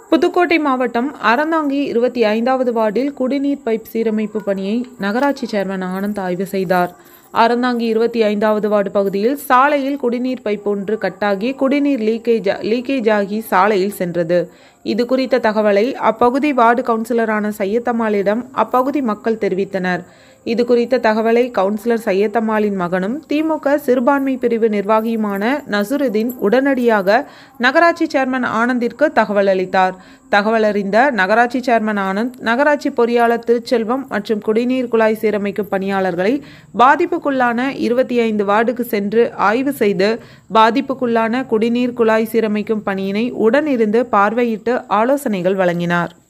புதுக்கோட்டை மாவட்டம் அறந்தாங்கி இருபத்தி ஐந்தாவது வார்டில் குடிநீர் பைப் சீரமைப்பு பணியை நகராட்சி சேர்மன் ஆனந்த் ஆய்வு செய்தார் அறந்தாங்கி இருபத்தி ஐந்தாவது வார்டு பகுதியில் சாலையில் குடிநீர் பைப் ஒன்று கட்டாகி குடிநீர் லீக்கேஜ் லீக்கேஜ் ஆகி சாலையில் சென்றது இது குறித்த தகவலை அப்பகுதி வார்டு கவுன்சிலரான சையத்தம்மாளிடம் அப்பகுதி மக்கள் தெரிவித்தனர் இது குறித்த தகவலை கவுன்சிலர் சையத்தம்மாளின் மகனும் திமுக சிறுபான்மை பிரிவு நிர்வாகியுமான நசுருதீன் உடனடியாக நகராட்சி சேர்மன் ஆனந்திற்கு தகவல் அளித்தார் தகவல் அறிந்த நகராட்சி சேர்மன் ஆனந்த் நகராட்சி பொறியாளர் திருச்செல்வம் மற்றும் குடிநீர் குழாய் சீரமைக்கும் பணியாளர்களை பாதிப்புக்குள்ளான இருபத்தி ஐந்து வார்டுக்கு சென்று ஆய்வு செய்து பாதிப்புக்குள்ளான குடிநீர் குழாய் சீரமைக்கும் பணியினை உடனிருந்து பார்வையிட்டு ஆலோசனைகள் வழங்கினார்